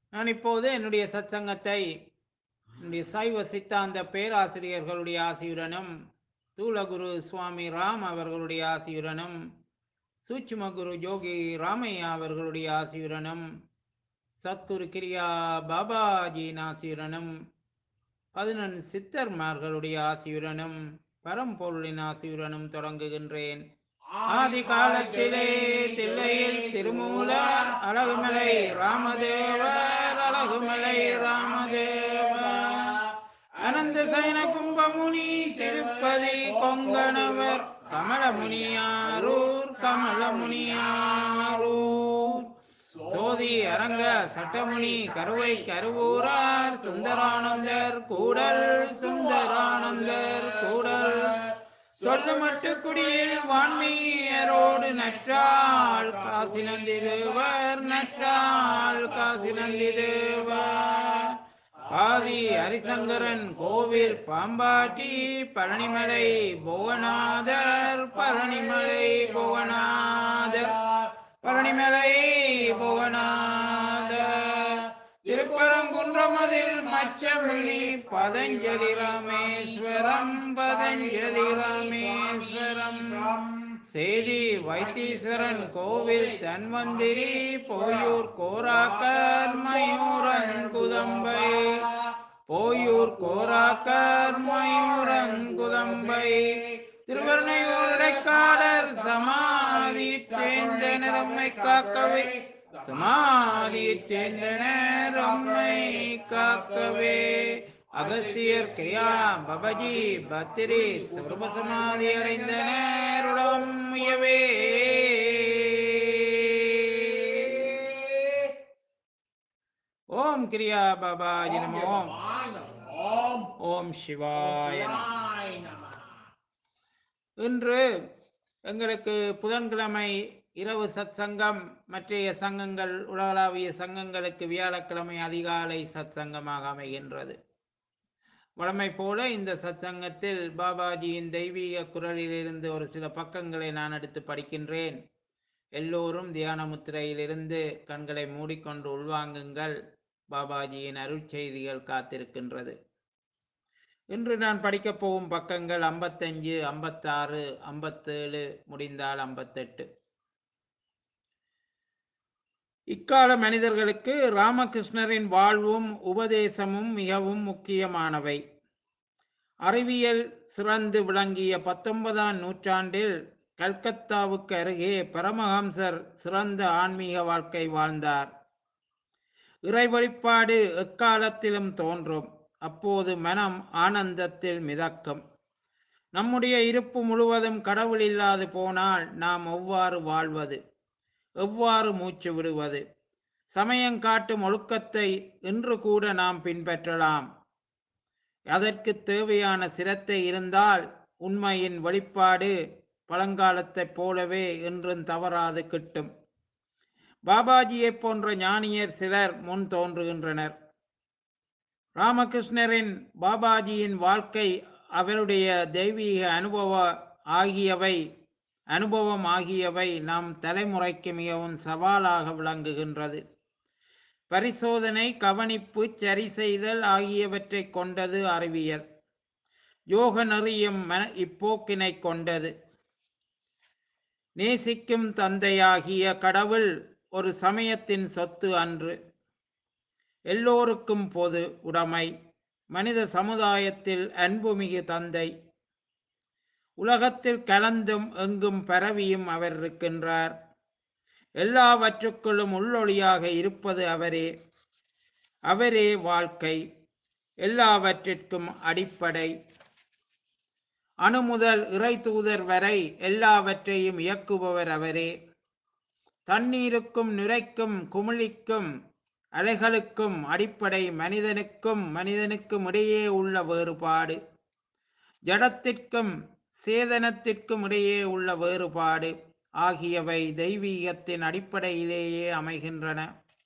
நான் இப்போது என்னுடைய சத்சங்கத்தை என்னுடைய சைவ சித்தாந்த பேராசிரியர்களுடைய ஆசியுடனும் தூலகுரு சுவாமி ராம் அவர்களுடைய ஆசியுடனும் சூட்சும குரு ஜோகி ராமையா அவர்களுடைய ஆசியுடனும் சத்குரு கிரியா பாபாஜியின் ஆசியுடனும் பதினொன் சித்தர்மார்களுடைய ஆசியுடனும் பரம்பொருளின் ஆசியுடனும் தொடங்குகின்றேன் ஆதி காலத்திலே தில்லையில் திருமூலர் அழகுமலை ராமதேவர் அழகுமலை ராமதேவர் அனந்த சயன கும்பமுனி திருப்பதி கொங்கணவர் கமலமுனியாரூர் கமலமுனியாரூர் சோதி அரங்க சட்டமுனி கருவை கருவூரார் சுந்தரானந்தர் கூடல் சுந்தரானந்தர் கூடல் சொல்லுமட்டு குடியில் வான்மீயரோடு நற்றாள் காசி நந்திருவர் நற்றாள் காசி நந்திருவர் ஆதி ஹரிசங்கரன் கோவில் பாம்பாட்டி பழனிமலை புவனாதர் பழனிமலை புவனாதர் பழனிமலை புவனாதர் திருப்பரங்குன்றமதில் மச்சமிழி பதஞ்சலி ராமேஸ்வரம் பதஞ்சலி ராமேஸ்வரம் சேதி வைத்தீஸ்வரன் கோவில் தன்வந்திரி போயூர் கோராக்கர் மயூரன் குதம்பை போயூர் கோராக்கர் மயூரன் குதம்பை திருவர்ணையூர் இடைக்காடர் சமாதி சேர்ந்தனர் அம்மை காக்கவே சமாதி சேர்ந்தனர் அம்மை காக்கவே அகஸ்தியர் கிரியா பபஜி பத்திரி சுரப சமாதி அடைந்தனர் உடம் உயவே ஓம் கிரியா பாபாஜி நமோ ஓம் ஓம் சிவாய நம சிவாய நம இன்று எங்களுக்கு புதன்கிழமை இரவு சத்சங்கம் மற்றைய சங்கங்கள் உலகளாவிய சங்கங்களுக்கு வியாழக்கிழமை அதிகாலை சத்சங்கமாக அமைகின்றது வழமை போல இந்த சத்சங்கத்தில் பாபாஜியின் தெய்வீக குரலிலிருந்து ஒரு சில பக்கங்களை நான் எடுத்து படிக்கின்றேன் எல்லோரும் தியான முத்திரையிலிருந்து கண்களை மூடிக்கொண்டு உள்வாங்குங்கள் பாபாஜியின் அருட்செய்திகள் காத்திருக்கின்றது இன்று நான் படிக்கப் போகும் பக்கங்கள் ஐம்பத்தஞ்சு ஐம்பத்தாறு ஐம்பத்தேழு முடிந்தால் ஐம்பத்தெட்டு இக்கால மனிதர்களுக்கு ராமகிருஷ்ணரின் வாழ்வும் உபதேசமும் மிகவும் முக்கியமானவை அறிவியல் சிறந்து விளங்கிய பத்தொன்பதாம் நூற்றாண்டில் கல்கத்தாவுக்கு அருகே பரமஹம்சர் சிறந்த ஆன்மீக வாழ்க்கை வாழ்ந்தார் இறை வழிபாடு எக்காலத்திலும் தோன்றும் அப்போது மனம் ஆனந்தத்தில் மிதக்கும் நம்முடைய இருப்பு முழுவதும் கடவுள் இல்லாது போனால் நாம் எவ்வாறு வாழ்வது எவ்வாறு மூச்சு விடுவது சமயம் காட்டும் ஒழுக்கத்தை இன்று கூட நாம் பின்பற்றலாம் அதற்கு தேவையான சிரத்தை இருந்தால் உண்மையின் வெளிப்பாடு பழங்காலத்தைப் போலவே என்றும் தவறாது கிட்டும் பாபாஜியைப் போன்ற ஞானியர் சிலர் முன் தோன்றுகின்றனர் ராமகிருஷ்ணரின் பாபாஜியின் வாழ்க்கை அவருடைய தெய்வீக அனுபவ ஆகியவை அனுபவம் ஆகியவை நம் தலைமுறைக்கு மிகவும் சவாலாக விளங்குகின்றது பரிசோதனை கவனிப்பு சரி செய்தல் ஆகியவற்றை கொண்டது அறிவியல் யோக நெறியும் மன இப்போக்கினை கொண்டது நேசிக்கும் தந்தையாகிய கடவுள் ஒரு சமயத்தின் சொத்து அன்று எல்லோருக்கும் பொது உடைமை மனித சமுதாயத்தில் அன்புமிகு தந்தை உலகத்தில் கலந்தும் எங்கும் பரவியும் அவர் இருக்கின்றார் எல்லாவற்றுக்குள்ளும் உள்ளொளியாக இருப்பது அவரே அவரே வாழ்க்கை எல்லாவற்றிற்கும் அடிப்படை அணு முதல் இறை தூதர் வரை எல்லாவற்றையும் இயக்குபவர் அவரே தண்ணீருக்கும் நுரைக்கும் குமிழிக்கும் அலைகளுக்கும் அடிப்படை மனிதனுக்கும் மனிதனுக்கும் இடையே உள்ள வேறுபாடு ஜடத்திற்கும் சேதனத்திற்கும் இடையே உள்ள வேறுபாடு ஆகியவை தெய்வீகத்தின் அடிப்படையிலேயே அமைகின்றன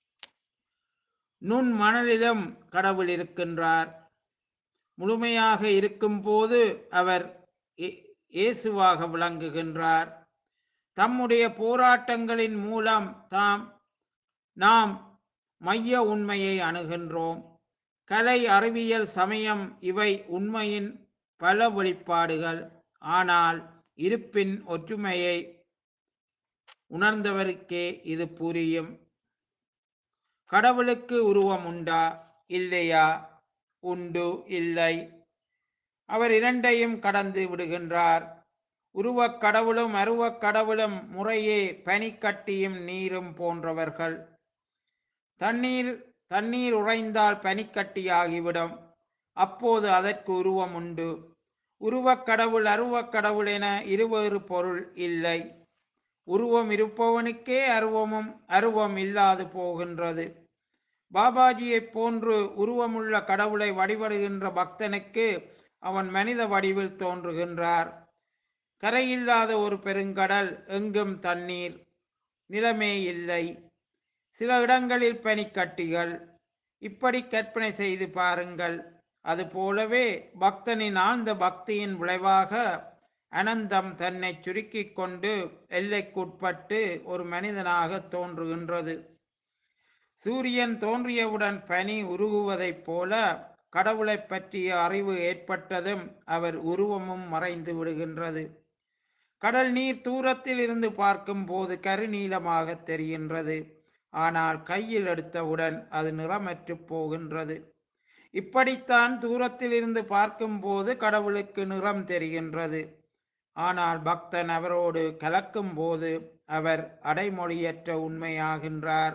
நுண் மணலிலும் கடவுள் இருக்கின்றார் முழுமையாக இருக்கும்போது அவர் இயே- இயேசுவாக விளங்குகின்றார் தம்முடைய போராட்டங்களின் மூலம் தாம் நாம் மைய உண்மையை அணுகின்றோம் கலை அறிவியல் சமயம் இவை உண்மையின் பல வெளிப்பாடுகள் ஆனால் இருப்பின் ஒற்றுமையை உணர்ந்தவருக்கே இது புரியும் கடவுளுக்கு உருவம் உண்டா இல்லையா உண்டு இல்லை அவர் இரண்டையும் கடந்து விடுகின்றார் உருவக் கடவுளும் அருவக் கடவுளும் முறையே பனிக்கட்டியும் நீரும் போன்றவர்கள் தண்ணீர் தண்ணீர் உறைந்தால் பனிக்கட்டியாகிவிடும் அப்போது அதற்கு உருவம் உண்டு உருவக் கடவுள் அருவக் கடவுள் என இருவேறு பொருள் இல்லை உருவம் இருப்பவனுக்கே அருவமும் அருவம் இல்லாது போகின்றது பாபாஜியைப் போன்று உருவமுள்ள கடவுளை வழிபடுகின்ற பக்தனுக்கு அவன் மனித வடிவில் தோன்றுகின்றார் கரையில்லாத ஒரு பெருங்கடல் எங்கும் தண்ணீர் நிலமே இல்லை சில இடங்களில் பனிக்கட்டிகள் இப்படி கற்பனை செய்து பாருங்கள் அதுபோலவே பக்தனின் ஆழ்ந்த பக்தியின் விளைவாக அனந்தம் தன்னை சுருக்கிக் கொண்டு எல்லைக்குட்பட்டு ஒரு மனிதனாக தோன்றுகின்றது சூரியன் தோன்றியவுடன் பனி உருகுவதைப் போல கடவுளைப் பற்றிய அறிவு ஏற்பட்டதும் அவர் உருவமும் மறைந்து விடுகின்றது கடல் நீர் தூரத்தில் இருந்து பார்க்கும்போது கருநீலமாக தெரிகின்றது ஆனால் கையில் எடுத்தவுடன் அது நிறமற்று போகின்றது இப்படித்தான் தூரத்தில் இருந்து பார்க்கும்போது கடவுளுக்கு நிறம் தெரிகின்றது ஆனால் பக்தன் அவரோடு கலக்கும் போது அவர் அடைமொழியற்ற உண்மையாகின்றார்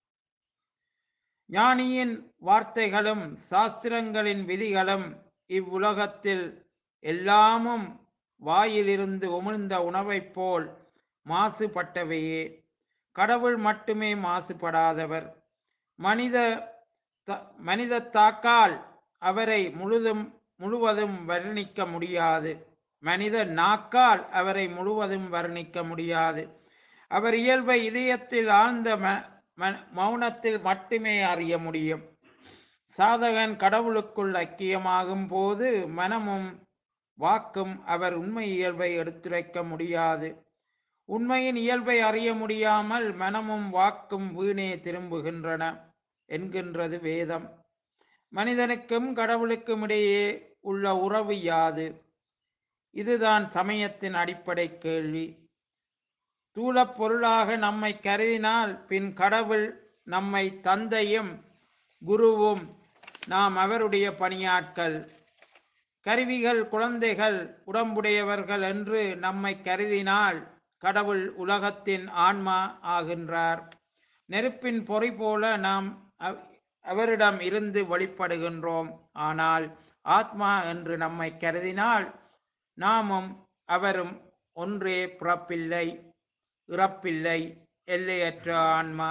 ஞானியின் வார்த்தைகளும் சாஸ்திரங்களின் விதிகளும் இவ்வுலகத்தில் எல்லாமும் வாயிலிருந்து உமிழ்ந்த உணவைப் போல் மாசுபட்டவையே கடவுள் மட்டுமே மாசுபடாதவர் மனித த- மனித தாக்கால் அவரை முழுதும் முழுவதும் வர்ணிக்க முடியாது மனித நாக்கால் அவரை முழுவதும் வர்ணிக்க முடியாது அவர் இயல்பை இதயத்தில் ஆழ்ந்த ம- ம- மௌனத்தில் மட்டுமே அறிய முடியும் சாதகன் கடவுளுக்குள் ஐக்கியமாகும் போது மனமும் வாக்கும் அவர் உண்மை இயல்பை எடுத்துரைக்க முடியாது உண்மையின் இயல்பை அறிய முடியாமல் மனமும் வாக்கும் வீணே திரும்புகின்றன என்கின்றது வேதம் மனிதனுக்கும் கடவுளுக்கும் இடையே உள்ள உறவு யாது இதுதான் சமயத்தின் அடிப்படை கேள்வி தூளப் பொருளாக நம்மை கருதினால் பின் கடவுள் நம்மை தந்தையும் குருவும் நாம் அவருடைய பணியாட்கள் கருவிகள் குழந்தைகள் உடம்புடையவர்கள் என்று நம்மை கருதினால் கடவுள் உலகத்தின் ஆன்மா ஆகின்றார் நெருப்பின் பொறி போல நாம் அவ- அவரிடம் இருந்து வெளிப்படுகின்றோம் ஆனால் ஆத்மா என்று நம்மை கருதினால் நாமும் அவரும் ஒன்றே பிறப்பில்லை இறப்பில்லை எல்லையற்ற ஆன்மா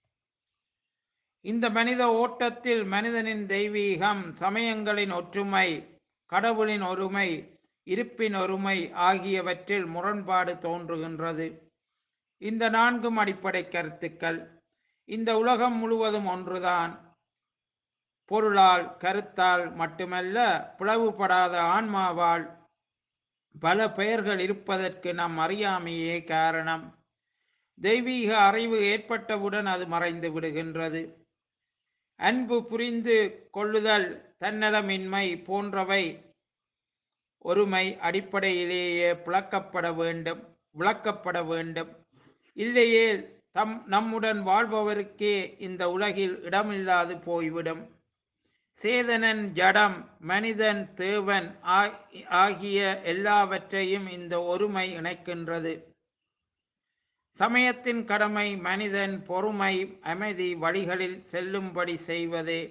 இந்த மனித ஓட்டத்தில் மனிதனின் தெய்வீகம் சமயங்களின் ஒற்றுமை கடவுளின் ஒருமை இருப்பின் ஒருமை ஆகியவற்றில் முரண்பாடு தோன்றுகின்றது இந்த நான்கும் அடிப்படை கருத்துக்கள் இந்த உலகம் முழுவதும் ஒன்றுதான் பொருளால் கருத்தால் மட்டுமல்ல பிளவுபடாத ஆன்மாவால் பல பெயர்கள் இருப்பதற்கு நம் அறியாமையே காரணம் தெய்வீக அறிவு ஏற்பட்டவுடன் அது மறைந்து விடுகின்றது அன்பு புரிந்து கொள்ளுதல் தன்னலமின்மை போன்றவை ஒருமை அடிப்படையிலேயே விளக்கப்பட வேண்டும் விளக்கப்பட வேண்டும் இல்லையே தம் நம்முடன் வாழ்பவருக்கே இந்த உலகில் இடமில்லாது போய்விடும் சேதனன் ஜடம் மனிதன் தேவன் ஆ- ஆகிய எல்லாவற்றையும் இந்த ஒருமை இணைக்கின்றது சமயத்தின் கடமை மனிதன் பொறுமை அமைதி வழிகளில் செல்லும்படி செய்வதே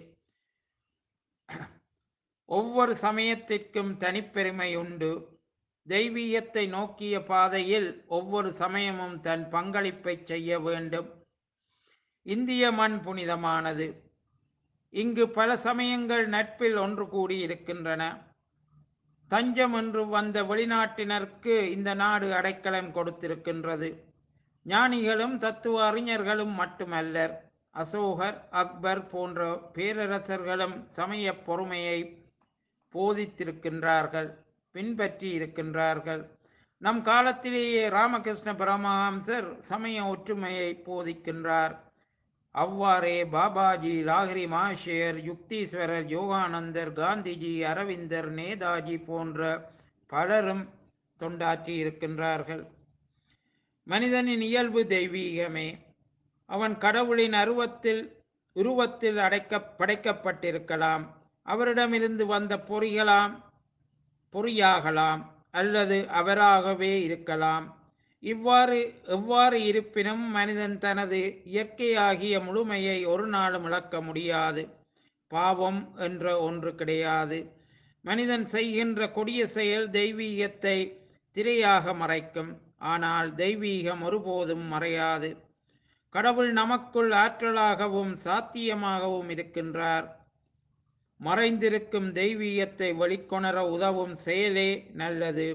ஒவ்வொரு சமயத்திற்கும் தனிப்பெருமை உண்டு தெய்வீகத்தை நோக்கிய பாதையில் ஒவ்வொரு சமயமும் தன் பங்களிப்பை செய்ய வேண்டும் இந்திய மண் புனிதமானது இங்கு பல சமயங்கள் நட்பில் ஒன்று கூடி இருக்கின்றன தஞ்சம் என்று வந்த வெளிநாட்டினருக்கு இந்த நாடு அடைக்கலம் கொடுத்திருக்கின்றது ஞானிகளும் தத்துவ அறிஞர்களும் மட்டுமல்லர் அசோகர் அக்பர் போன்ற பேரரசர்களும் சமய பொறுமையை போதித்திருக்கின்றார்கள் பின்பற்றி இருக்கின்றார்கள் நம் காலத்திலேயே ராமகிருஷ்ண பரமஹம்சர் சமய ஒற்றுமையை போதிக்கின்றார் அவ்வாறே பாபாஜி லாகிரி மாஷேர் யுக்தீஸ்வரர் யோகானந்தர் காந்திஜி அரவிந்தர் நேதாஜி போன்ற பலரும் தொண்டாற்றி இருக்கின்றார்கள் மனிதனின் இயல்பு தெய்வீகமே அவன் கடவுளின் அருவத்தில் உருவத்தில் அடைக்க படைக்கப்பட்டிருக்கலாம் அவரிடமிருந்து வந்த பொறிகளாம் பொறியாகலாம் அல்லது அவராகவே இருக்கலாம் இவ்வாறு எவ்வாறு இருப்பினும் மனிதன் தனது இயற்கையாகிய முழுமையை ஒரு நாளும் இழக்க முடியாது பாவம் என்ற ஒன்று கிடையாது மனிதன் செய்கின்ற கொடிய செயல் தெய்வீகத்தை திரையாக மறைக்கும் ஆனால் தெய்வீகம் ஒருபோதும் மறையாது கடவுள் நமக்குள் ஆற்றலாகவும் சாத்தியமாகவும் இருக்கின்றார் மறைந்திருக்கும் தெய்வீகத்தை வெளிக்கொணர உதவும் செயலே நல்லது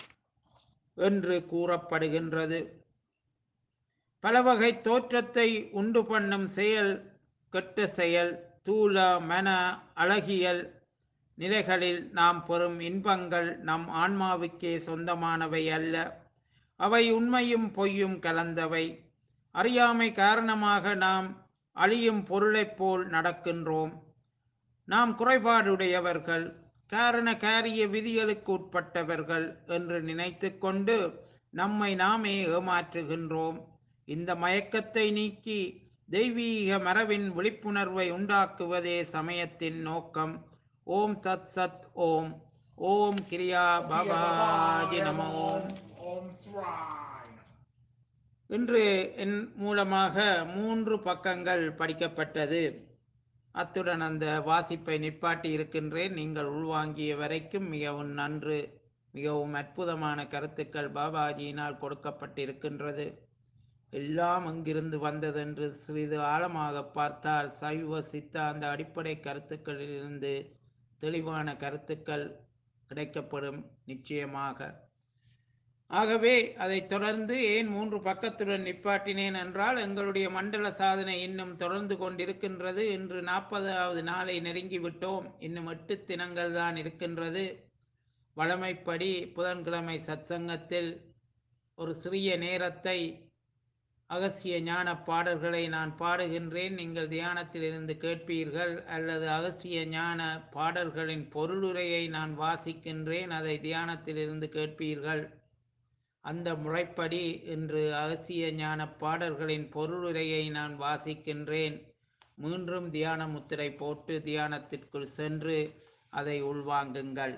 என்று கூறப்படுகின்றது பல வகை தோற்றத்தை உண்டு பண்ணும் செயல் கெட்ட செயல் தூல மன அழகியல் நிலைகளில் நாம் பெறும் இன்பங்கள் நம் ஆன்மாவுக்கே சொந்தமானவை அல்ல அவை உண்மையும் பொய்யும் கலந்தவை அறியாமை காரணமாக நாம் அழியும் பொருளைப் போல் நடக்கின்றோம் நாம் குறைபாடுடையவர்கள் காரண காரிய விதிகளுக்கு உட்பட்டவர்கள் என்று நினைத்து கொண்டு நம்மை நாமே ஏமாற்றுகின்றோம் இந்த மயக்கத்தை நீக்கி தெய்வீக மரபின் விழிப்புணர்வை உண்டாக்குவதே சமயத்தின் நோக்கம் ஓம் தத் சத் ஓம் ஓம் கிரியா பாபாஜி நம ஓம் ஓம் சிவாய் இன்று என் மூலமாக மூன்று பக்கங்கள் படிக்கப்பட்டது அத்துடன் அந்த வாசிப்பை நிப்பாட்டி இருக்கின்றேன் நீங்கள் உள்வாங்கிய வரைக்கும் மிகவும் நன்று மிகவும் அற்புதமான கருத்துக்கள் பாபாஜியினால் கொடுக்கப்பட்டிருக்கின்றது எல்லாம் அங்கிருந்து வந்ததென்று சிறிது ஆழமாக பார்த்தால் சைவ சித்தாந்த அடிப்படை கருத்துக்களிலிருந்து தெளிவான கருத்துக்கள் கிடைக்கப்படும் நிச்சயமாக ஆகவே அதைத் தொடர்ந்து ஏன் மூன்று பக்கத்துடன் நிப்பாட்டினேன் என்றால் எங்களுடைய மண்டல சாதனை இன்னும் தொடர்ந்து கொண்டிருக்கின்றது இன்று நாற்பதாவது நாளை நெருங்கிவிட்டோம் இன்னும் எட்டு தினங்கள் தான் இருக்கின்றது வழமைப்படி புதன்கிழமை சத்சங்கத்தில் ஒரு சிறிய நேரத்தை அகசிய ஞான பாடல்களை நான் பாடுகின்றேன் நீங்கள் தியானத்தில் இருந்து கேட்பீர்கள் அல்லது அகசிய ஞான பாடல்களின் பொருளுரையை நான் வாசிக்கின்றேன் அதை தியானத்தில் இருந்து கேட்பீர்கள் அந்த முறைப்படி இன்று அகசிய ஞான பாடல்களின் பொருளுரையை நான் வாசிக்கின்றேன் மீண்டும் தியான முத்திரை போட்டு தியானத்திற்குள் சென்று அதை உள்வாங்குங்கள்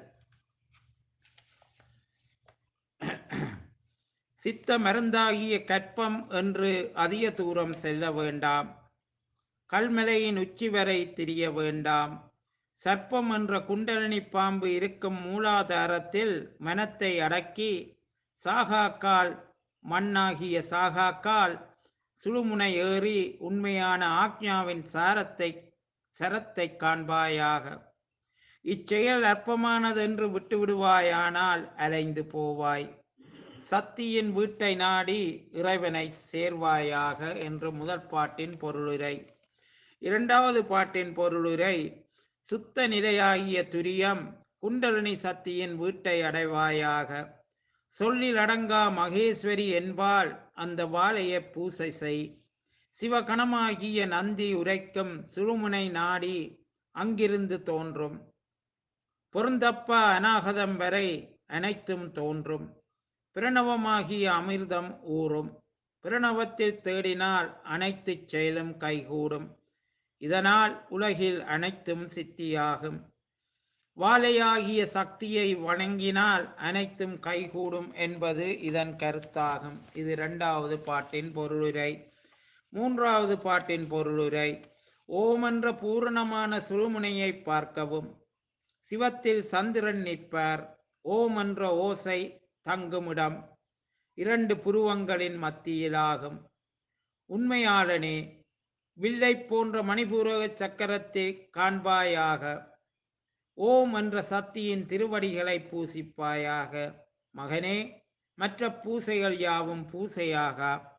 சித்த மருந்தாகிய கற்பம் என்று அதிக தூரம் செல்ல வேண்டாம் கல்மலையின் உச்சி வரை திரிய வேண்டாம் சர்ப்பம் என்ற குண்டலினி பாம்பு இருக்கும் மூலாதாரத்தில் மனத்தை அடக்கி சாகாக்கால் மண்ணாகிய சாகாக்கால் சுழுமுனை ஏறி உண்மையான ஆக்ஞாவின் சாரத்தை சரத்தை காண்பாயாக இச்செயல் அற்பமானதென்று விட்டுவிடுவாயானால் அலைந்து போவாய் சக்தியின் வீட்டை நாடி இறைவனை சேர்வாயாக என்று முதல் பாட்டின் பொருளுரை இரண்டாவது பாட்டின் பொருளுரை சுத்த நிலையாகிய துரியம் குண்டலினி சக்தியின் வீட்டை அடைவாயாக சொல்லில் அடங்கா மகேஸ்வரி என்பால் அந்த வாழையை பூசை செய் சிவகணமாகிய நந்தி உரைக்கும் சுழுமுனை நாடி அங்கிருந்து தோன்றும் பொருந்தப்பா அநாகதம் வரை அனைத்தும் தோன்றும் பிரணவமாகிய அமிர்தம் ஊறும் பிரணவத்தில் தேடினால் அனைத்து செயலும் கைகூடும் இதனால் உலகில் அனைத்தும் சித்தியாகும் வாழையாகிய சக்தியை வணங்கினால் அனைத்தும் கைகூடும் என்பது இதன் கருத்தாகும் இது இரண்டாவது பாட்டின் பொருளுரை மூன்றாவது பாட்டின் பொருளுரை ஓம் என்ற பூரணமான சுழுமுனையை பார்க்கவும் சிவத்தில் சந்திரன் நிற்பார் ஓம் என்ற ஓசை தங்குமிடம் இரண்டு புருவங்களின் மத்தியிலாகும் உண்மையாளனே வில்லை போன்ற மணிபூரக சக்கரத்தை காண்பாயாக ஓம் என்ற சக்தியின் திருவடிகளை பூசிப்பாயாக மகனே மற்ற பூசைகள் யாவும் பூசையாக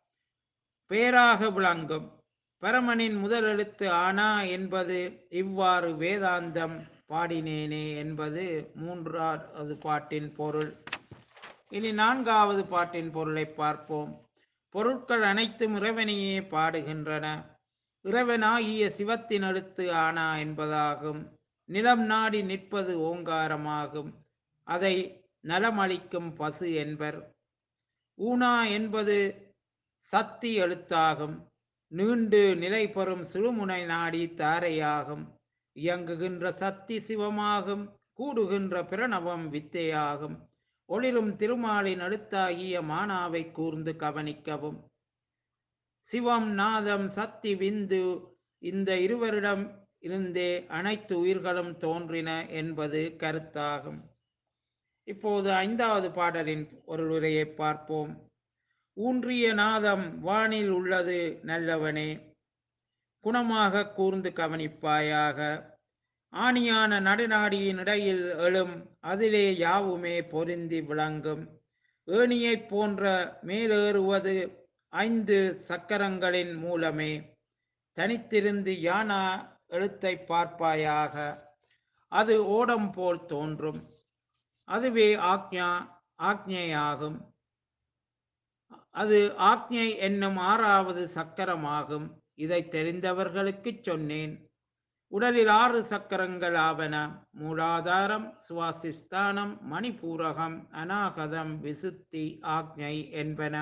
பேராக விளங்கும் பரமனின் முதல் எழுத்து ஆனா என்பது இவ்வாறு வேதாந்தம் பாடினேனே என்பது மூன்றாவது பாட்டின் பொருள் இனி நான்காவது பாட்டின் பொருளை பார்ப்போம் பொருட்கள் அனைத்தும் இறைவனையே பாடுகின்றன இறைவனாகிய சிவத்தின் எழுத்து ஆனா என்பதாகும் நிலம் நாடி நிற்பது ஓங்காரமாகும் அதை நலமளிக்கும் பசு என்பர் ஊனா என்பது சக்தி எழுத்தாகும் நீண்டு நிலை பெறும் சுழுமுனை நாடி தாரையாகும் இயங்குகின்ற சக்தி சிவமாகும் கூடுகின்ற பிரணவம் வித்தையாகும் ஒளிரும் திருமாலின் எழுத்தாகிய மானாவை கூர்ந்து கவனிக்கவும் சிவம் நாதம் சக்தி விந்து இந்த இருவரிடம் இருந்தே அனைத்து உயிர்களும் தோன்றின என்பது கருத்தாகும் இப்போது ஐந்தாவது பாடலின் ஒரு உரையை பார்ப்போம் ஊன்றிய நாதம் வானில் உள்ளது நல்லவனே குணமாக கூர்ந்து கவனிப்பாயாக ஆணியான நடுநாடியின் இடையில் எழும் அதிலே யாவுமே பொருந்தி விளங்கும் ஏணியைப் போன்ற மேலேறுவது ஐந்து சக்கரங்களின் மூலமே தனித்திருந்து யானா எழுத்தை பார்ப்பாயாக அது ஓடம் போல் தோன்றும் அதுவே ஆக்ஞா ஆக்ஞையாகும் அது ஆக்ஞை என்னும் ஆறாவது சக்கரமாகும் இதை தெரிந்தவர்களுக்குச் சொன்னேன் உடலில் ஆறு சக்கரங்கள் ஆவன மூலாதாரம் சுவாசிஸ்தானம் மணிபூரகம் அநாகதம் விசுத்தி ஆக்ஞை என்பன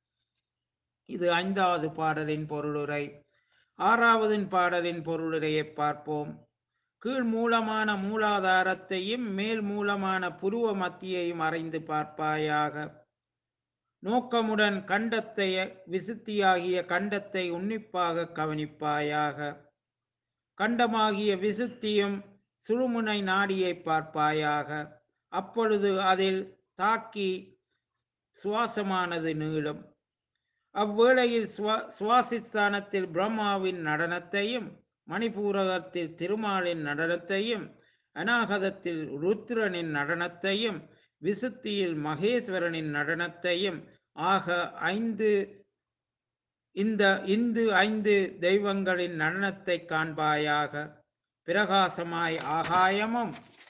இது ஐந்தாவது பாடலின் பொருளுரை ஆறாவதின் பாடலின் பொருளுரையை பார்ப்போம் கீழ் மூலமான மூலாதாரத்தையும் மேல் மூலமான புருவ மத்தியையும் அறிந்து பார்ப்பாயாக நோக்கமுடன் கண்டத்தை விசுத்தியாகிய கண்டத்தை உன்னிப்பாக கவனிப்பாயாக கண்டமாகிய விசுத்தியும் சுழுமுனை நாடியை பார்ப்பாயாக அப்பொழுது அதில் தாக்கி சுவாசமானது நீளும் அவ்வேளையில் சுவா சுவாசிஸ்தானத்தில் பிரம்மாவின் நடனத்தையும் மணிபூரகத்தில் திருமாலின் நடனத்தையும் அநாகதத்தில் ருத்ரனின் நடனத்தையும் விசுத்தியில் மகேஸ்வரனின் நடனத்தையும் ஆக ஐந்து இந்த இந்து ஐந்து தெய்வங்களின் நடனத்தை காண்பாயாக பிரகாசமாய் ஆகாயமும்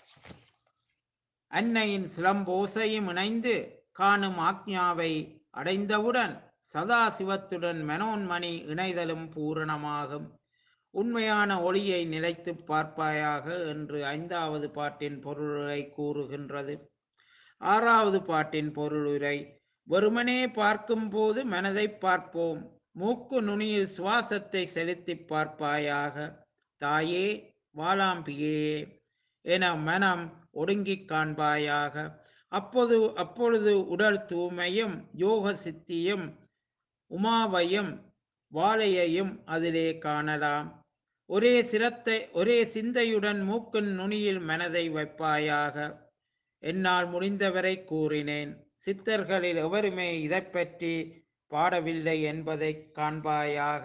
அன்னையின் சிலம்போசையும் இணைந்து காணும் ஆக்ஞாவை அடைந்தவுடன் சதாசிவத்துடன் மனோன்மணி இணைதலும் பூரணமாகும் உண்மையான ஒளியை நிலைத்து பார்ப்பாயாக என்று ஐந்தாவது பாட்டின் பொருளுரை கூறுகின்றது ஆறாவது பாட்டின் பொருளுரை வெறுமனே பார்க்கும்போது மனதை பார்ப்போம் மூக்கு நுனியில் சுவாசத்தை செலுத்தி பார்ப்பாயாக தாயே வாளாம்பியே என மனம் ஒடுங்கிக் காண்பாயாக அப்போது அப்பொழுது உடல் தூய்மையும் யோக சித்தியும் உமாவையும் வாழையையும் அதிலே காணலாம் ஒரே சிரத்தை ஒரே சிந்தையுடன் மூக்கின் நுனியில் மனதை வைப்பாயாக என்னால் முடிந்தவரை கூறினேன் சித்தர்களில் எவருமே இதை பற்றி பாடவில்லை என்பதை காண்பாயாக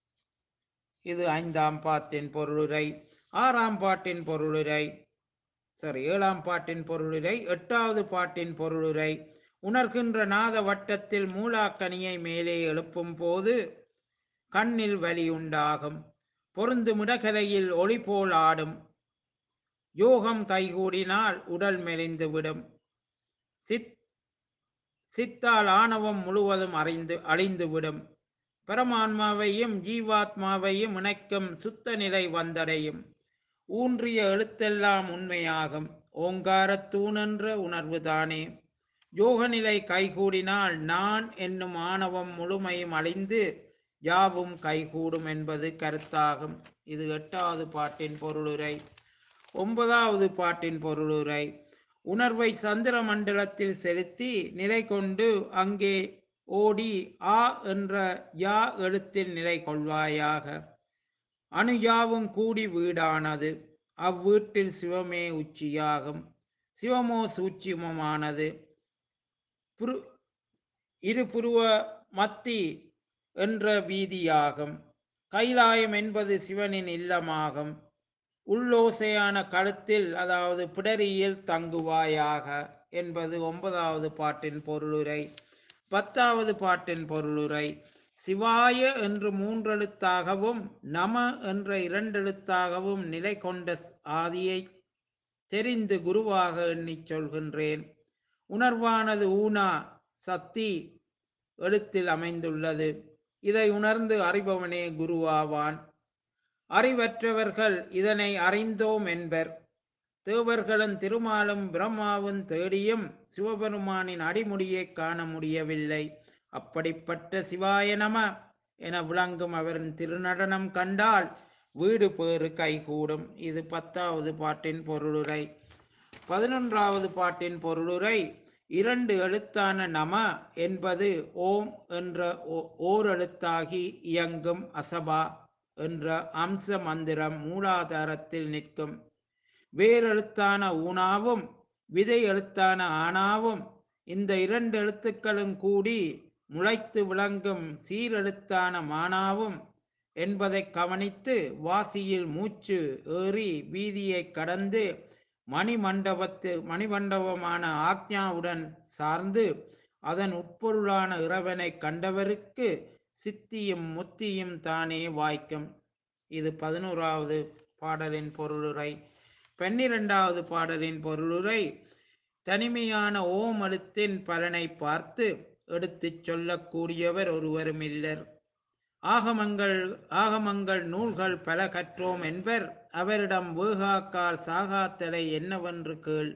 இது ஐந்தாம் பாட்டின் பொருளுரை ஆறாம் பாட்டின் பொருளுரை சரி ஏழாம் பாட்டின் பொருளுரை எட்டாவது பாட்டின் பொருளுரை உணர்கின்ற நாத வட்டத்தில் மூலாக்கனியை மேலே எழுப்பும் போது கண்ணில் வலி உண்டாகும் பொருந்துமிடகலையில் ஒளி போல் ஆடும் யோகம் கைகூடினால் உடல் மெலிந்துவிடும் சித் சித்தால் ஆணவம் முழுவதும் அறிந்து அழிந்துவிடும் பரமான்மாவையும் ஜீவாத்மாவையும் இணைக்கும் சுத்த நிலை வந்தடையும் ஊன்றிய எழுத்தெல்லாம் உண்மையாகும் ஓங்காரத்தூணென்ற உணர்வுதானே யோக நிலை கைகூடினால் நான் என்னும் ஆணவம் முழுமையும் அழிந்து யாவும் கைகூடும் என்பது கருத்தாகும் இது எட்டாவது பாட்டின் பொருளுரை ஒன்பதாவது பாட்டின் பொருளுரை உணர்வை சந்திர மண்டலத்தில் செலுத்தி நிலை கொண்டு அங்கே ஓடி ஆ என்ற யா எழுத்தில் நிலை கொள்வாயாக அணு யாவும் கூடி வீடானது அவ்வீட்டில் சிவமே உச்சியாகும் சிவமோ சூட்சிமமானது புரு இரு புருவ மத்தி என்ற வீதியாகும் கைலாயம் என்பது சிவனின் இல்லமாகும் உள்ளோசையான கழுத்தில் அதாவது பிடரியில் தங்குவாயாக என்பது ஒன்பதாவது பாட்டின் பொருளுரை பத்தாவது பாட்டின் பொருளுரை சிவாய என்று மூன்றெழுத்தாகவும் நம என்ற இரண்டெழுத்தாகவும் நிலை கொண்ட ஆதியை தெரிந்து குருவாக எண்ணிச் சொல்கின்றேன் உணர்வானது ஊனா சக்தி எழுத்தில் அமைந்துள்ளது இதை உணர்ந்து அறிபவனே குருவாவான் அறிவற்றவர்கள் இதனை அறிந்தோம் என்பர் தேவர்களும் திருமாலும் பிரம்மாவும் தேடியும் சிவபெருமானின் அடிமுடியை காண முடியவில்லை அப்படிப்பட்ட சிவாய நம என விளங்கும் அவரின் திருநடனம் கண்டால் வீடு பேறு கைகூடும் இது பத்தாவது பாட்டின் பொருளுரை பதினொன்றாவது பாட்டின் பொருளுரை இரண்டு எழுத்தான நம என்பது ஓம் என்ற ஓ- ஓர் எழுத்தாகி இயங்கும் அசபா என்ற அம்ச மந்திரம் மூலாதாரத்தில் நிற்கும் வேரெழுத்தான ஊனாவும் விதை எழுத்தான ஆனாவும் இந்த இரண்டு எழுத்துக்களும் கூடி முளைத்து விளங்கும் சீரெழுத்தான மானாவும் என்பதை கவனித்து வாசியில் மூச்சு ஏறி வீதியை கடந்து மணிமண்டபத்து மணிமண்டபமான ஆக்ஞாவுடன் சார்ந்து அதன் உட்பொருளான இறைவனை கண்டவருக்கு சித்தியும் முத்தியும் தானே வாய்க்கும் இது பதினோராவது பாடலின் பொருளுரை பன்னிரெண்டாவது பாடலின் பொருளுரை தனிமையான ஓம் எழுத்தின் பலனை பார்த்து எடுத்துச் சொல்லக்கூடியவர் ஒருவரும் இல்லர் ஆகமங்கள் ஆகமங்கள் நூல்கள் பல கற்றோம் என்பர் அவரிடம் வேகாக்கால் சாகாத்தலை என்னவென்று கேள்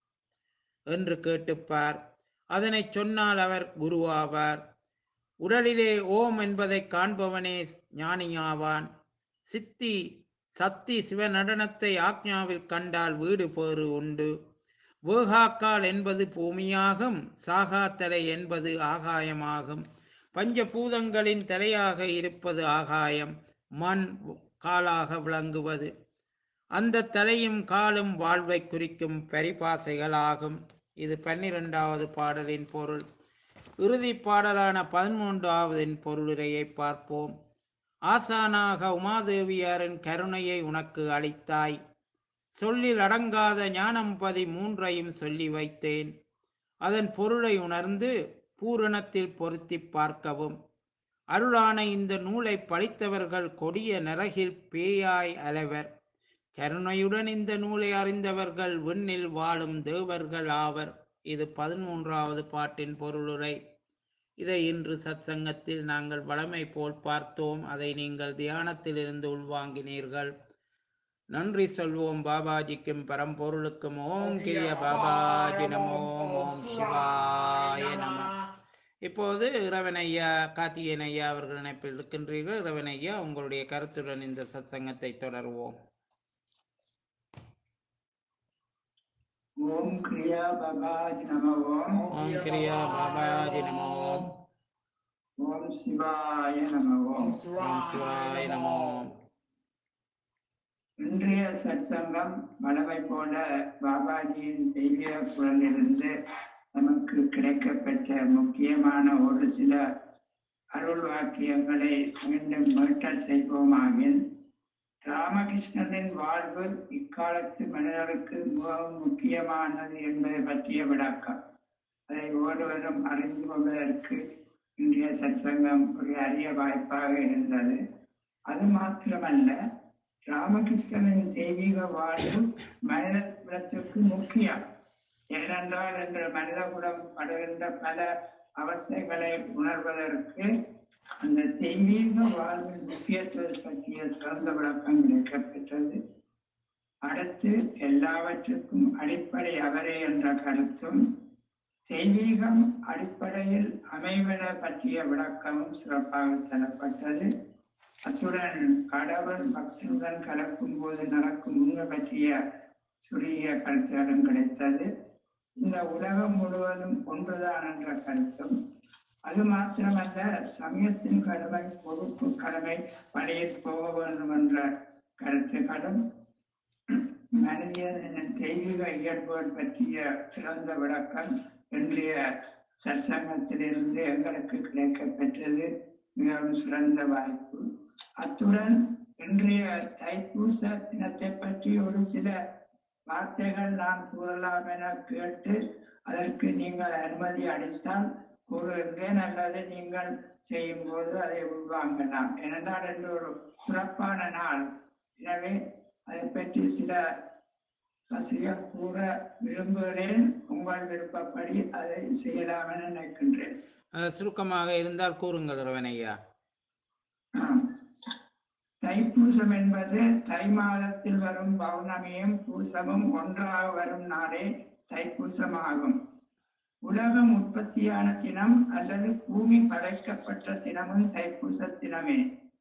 என்று கேட்டுப்பார் அதனைச் சொன்னால் அவர் குருவாவார் உடலிலே ஓம் என்பதை காண்பவனே ஞானியாவான் சித்தி சத்தி சிவநடனத்தை ஆக்ஞாவில் கண்டால் வீடு பேறு உண்டு வேகாக்கால் என்பது பூமியாகும் சாகாத்தலை என்பது ஆகாயமாகும் பஞ்சபூதங்களின் தலையாக இருப்பது ஆகாயம் மண் காலாக விளங்குவது அந்த தலையும் காலும் வாழ்வை குறிக்கும் பரிபாசைகளாகும் இது பன்னிரெண்டாவது பாடலின் பொருள் இறுதி பாடலான பதிமூன்றாவதின் பொருளுரையை பார்ப்போம் ஆசானாக உமாதேவியாரின் கருணையை உனக்கு அளித்தாய் சொல்லில் அடங்காத ஞானம்பதி மூன்றையும் சொல்லி வைத்தேன் அதன் பொருளை உணர்ந்து பூரணத்தில் பொருத்திப் பார்க்கவும் அருளான இந்த நூலை படித்தவர்கள் கொடிய நரகில் பேயாய் அலைவர் கருணையுடன் இந்த நூலை அறிந்தவர்கள் விண்ணில் வாழும் தேவர்கள் ஆவர் இது பதிமூன்றாவது பாட்டின் பொருளுரை இதை இன்று சத்சங்கத்தில் நாங்கள் வளமை போல் பார்த்தோம் அதை நீங்கள் தியானத்திலிருந்து உள்வாங்கினீர்கள் நன்றி சொல்வோம் பாபாஜிக்கும் பரம்பொருளுக்கும் ஓம் கிரிய பாபாஜி நமோ ஓம் சிவாய நம இப்போது இறைவன் ஐயா கார்த்திகேயன் ஐயா அவர்கள் இணைப்பில் இருக்கின்றீர்கள் இறைவன் ஐயா உங்களுடைய கருத்துடன் இந்த சத்சங்கத்தை தொடருவோம் ஓம் கிரியா பகாஜி நம ஓம் ஓம் கிரியா பாபாஜி நமோ ஓம் ஓம் சிவாய நம ஓம் ஓம் சிவாய நமோ இன்றைய சத்சங்கம் வளமை போல பாபாஜியின் தெய்வீக குரலிலிருந்து நமக்கு கிடைக்கப்பெற்ற முக்கியமான ஒரு சில அருள் வாக்கியங்களை மீண்டும் மீட்டல் செய்வோமாகில் ராமகிருஷ்ணனின் வாழ்வு இக்காலத்து மனிதருக்கு மிகவும் முக்கியமானது என்பதை பற்றிய விளக்கம் அதை ஒருவரும் அறிந்து கொள்வதற்கு இன்றைய சத்சங்கம் ஒரு அரிய வாய்ப்பாக இருந்தது அது மாத்திரமல்ல ராமகிருஷ்ணனின் தெய்வீக வாழ்வு மனித குலத்திற்கு முக்கியம் ஏனென்றால் என்ற மனித குலம் படுகின்ற பல அவஸ்தைகளை உணர்வதற்கு அந்த தெய்வீக வாழ்வின் முக்கியத்துவத்தை பற்றிய சிறந்த விளக்கம் கிடைக்கப்பெற்றது அடுத்து எல்லாவற்றுக்கும் அடிப்படை அவரே என்ற கருத்தும் தெய்வீகம் அடிப்படையில் அமைவன பற்றிய விளக்கமும் சிறப்பாக தரப்பட்டது அத்துடன் கடவுள் பக்தியுடன் கலக்கும் போது நடக்கும் உண்மை பற்றிய சுருகிய கருத்துகளும் கிடைத்தது இந்த உலகம் முழுவதும் ஒன்றுதான் என்ற கருத்தும் அது மாத்திரமல்ல சமயத்தின் கடமை பொறுப்பு கடமை வழியில் போக வேண்டும் என்ற கருத்துக்களும் மனிதனின் தெய்வீக இயல்புகள் பற்றிய சிறந்த விளக்கம் இன்றைய சற்சங்கத்திலிருந்து எங்களுக்கு கிடைக்கப் பெற்றது மிகவும் சிறந்த வாய்ப்பு அத்துடன் இன்றைய தைப்பூச தினத்தை பற்றி ஒரு சில வார்த்தைகள் நான் கூறலாம் என கேட்டு அதற்கு நீங்கள் அனுமதி அளித்தால் கூறுகின்றேன் அல்லது நீங்கள் செய்யும் போது அதை உள்வாங்கலாம் ஏனென்றால் என்று ஒரு சிறப்பான நாள் எனவே அதை பற்றி சில வசியம் கூற விரும்புகிறேன் உங்கள் விருப்பப்படி அதை செய்யலாம் என நினைக்கின்றேன் அஹ், சுருக்கமாக இருந்தால் கூறுங்கள் இறைவன் ஐயா ஆம். தைப்பூசம் என்பது தை மாதத்தில் வரும் பௌர்ணமியும் பூசமும் ஒன்றாக வரும் நாளே தைப்பூசமாகும் உலகம் உற்பத்தியான தினம் அல்லது பூமி படைக்கப்பட்ட தினமும் தைப்பூச தினமே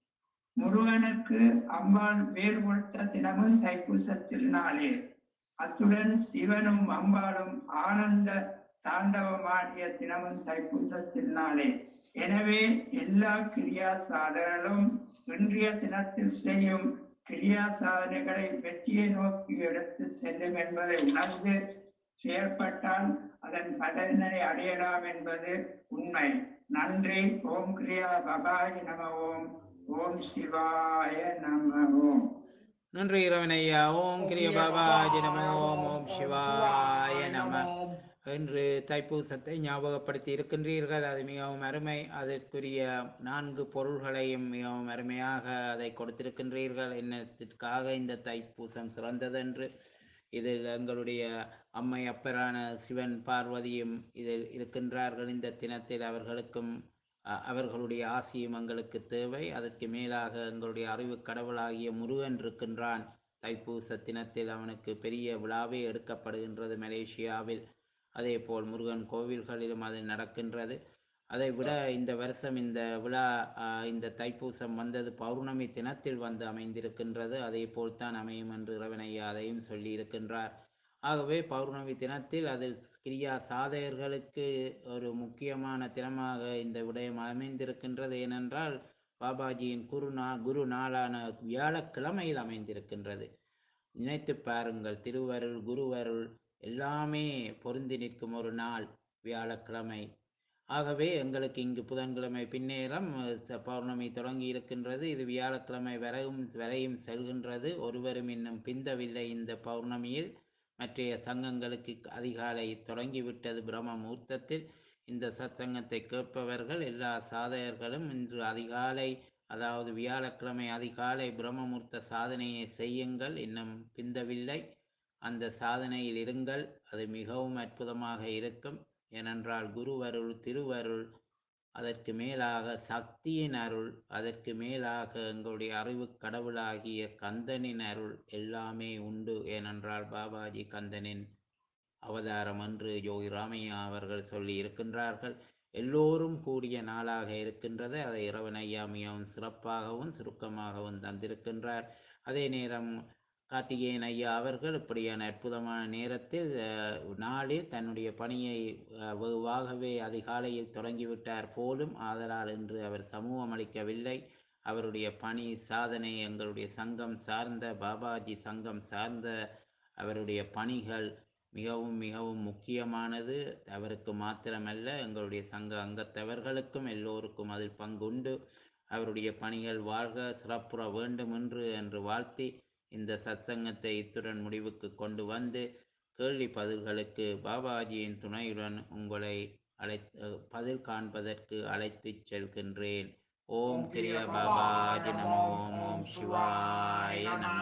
முருகனுக்கு அம்பாள் வேர் கொடுத்த தினமும் தைப்பூச திருநாளே அத்துடன் சிவனும் அம்பாளும் ஆனந்த தாண்டவமாடிய தினமும் தைப்பூச திருநாளே எனவே எல்லா கிரியா சாதனைகளும் இன்றைய தினத்தில் செய்யும் கிரியா சாதனைகளை வெற்றியை நோக்கி எடுத்து செல்லும் என்பதை உணர்ந்து செயல்பட்டால் அதன் பலனை அடையலாம் என்பது உண்மை நன்றி ஓம் கிரியா பபாய் நம ஓம் ஓம் சிவாய நம ஓம் நன்றி இரவனையா ஓம் கிரிய பாபாஜி நம ஓம் ஓம் சிவாய நம என்று தைப்பூசத்தை ஞாபகப்படுத்தி இருக்கின்றீர்கள் அது மிகவும் அருமை அதற்குரிய நான்கு பொருள்களையும் மிகவும் அருமையாக அதை கொடுத்திருக்கின்றீர்கள் என்னத்திற்காக இந்த தைப்பூசம் சிறந்தது என்று இதில் எங்களுடைய அம்மை அப்பரான சிவன் பார்வதியும் இதில் இருக்கின்றார்கள் இந்த தினத்தில் அவர்களுக்கும் அ- அவர்களுடைய ஆசியும் எங்களுக்கு தேவை அதற்கு மேலாக எங்களுடைய அறிவு கடவுளாகிய முருகன் இருக்கின்றான் தைப்பூச தினத்தில் அவனுக்கு பெரிய விழாவே எடுக்கப்படுகின்றது மலேசியாவில் அதேபோல் முருகன் கோவில்களிலும் அது நடக்கின்றது அதை விட இந்த வருஷம் இந்த விழா ஆ, இந்த தைப்பூசம் வந்தது பௌர்ணமி தினத்தில் வந்து அமைந்திருக்கின்றது அதே போல்தான் அமையும் என்று இறைவனையா அதையும் சொல்லி இருக்கின்றார் ஆகவே பௌர்ணமி தினத்தில் அதில் கிரியா சாதகர்களுக்கு ஒரு முக்கியமான தினமாக இந்த விடயம் அமைந்திருக்கின்றது ஏனென்றால் பாபாஜியின் குரு நா குரு நாளான வியாழக்கிழமையில் அமைந்திருக்கின்றது நினைத்து பாருங்கள் திருவருள் குருவருள் எல்லாமே பொருந்தி நிற்கும் ஒரு நாள் வியாழக்கிழமை ஆகவே எங்களுக்கு இங்கு புதன்கிழமை பின்னேரம் அஹ், ச- பௌர்ணமி தொடங்கி இருக்கின்றது இது வியாழக்கிழமை வரையும் வரையும் செல்கின்றது ஒருவரும் இன்னும் பிந்தவில்லை இந்த பௌர்ணமியில் மற்றைய சங்கங்களுக்கு அதிகாலை தொடங்கிவிட்டது பிரம்ம முகூர்த்தத்தில் இந்த சத்சங்கத்தை கேட்பவர்கள் எல்லா சாதகர்களும் இன்று அதிகாலை அதாவது வியாழக்கிழமை அதிகாலை பிரம்மமுகூர்த்த சாதனையை செய்யுங்கள் இன்னும் பிந்தவில்லை அந்த சாதனையில் இருங்கள் அது மிகவும் அற்புதமாக இருக்கும் ஏனென்றால் குருவருள் திருவருள் அதற்கு மேலாக சக்தியின் அருள் அதற்கு மேலாக எங்களுடைய அறிவு கடவுளாகிய கந்தனின் அருள் எல்லாமே உண்டு ஏனென்றால் பாபாஜி கந்தனின் அவதாரம் என்று யோகி ராமையா அவர்கள் சொல்லி இருக்கின்றார்கள் எல்லோரும் கூடிய நாளாக இருக்கின்றது அதை இறைவன் ஐயா மிகவும் சிறப்பாகவும் சுருக்கமாகவும் தந்திருக்கின்றார் அதே நேரம் கார்த்திகேயன் ஐயா அவர்கள் இப்படியான அற்புதமான நேரத்தில் அஹ், நாளில் தன்னுடைய பணியை அஹ், வெகுவாகவே அதிகாலையில் தொடங்கிவிட்டார் போலும் ஆதலால் இன்று அவர் சமூகம் அளிக்கவில்லை அவருடைய பணி சாதனை எங்களுடைய சங்கம் சார்ந்த பாபாஜி சங்கம் சார்ந்த அவருடைய பணிகள் மிகவும் மிகவும் முக்கியமானது அவருக்கு மாத்திரமல்ல எங்களுடைய சங்க அங்கத்தவர்களுக்கும் எல்லோருக்கும் அதில் பங்குண்டு அவருடைய பணிகள் வாழ்க சிறப்புற வேண்டும் என்று என்று வாழ்த்தி இந்த சத்சங்கத்தை இத்துடன் முடிவுக்கு கொண்டு வந்து கேள்வி பதில்களுக்கு பாபாஜியின் துணையுடன் உங்களை அழை அஹ், பதில் காண்பதற்கு அழைத்துச் செல்கின்றேன் ஓம் கிரியா பாபாஜி நமோ ஓம் ஓம் சிவாய நம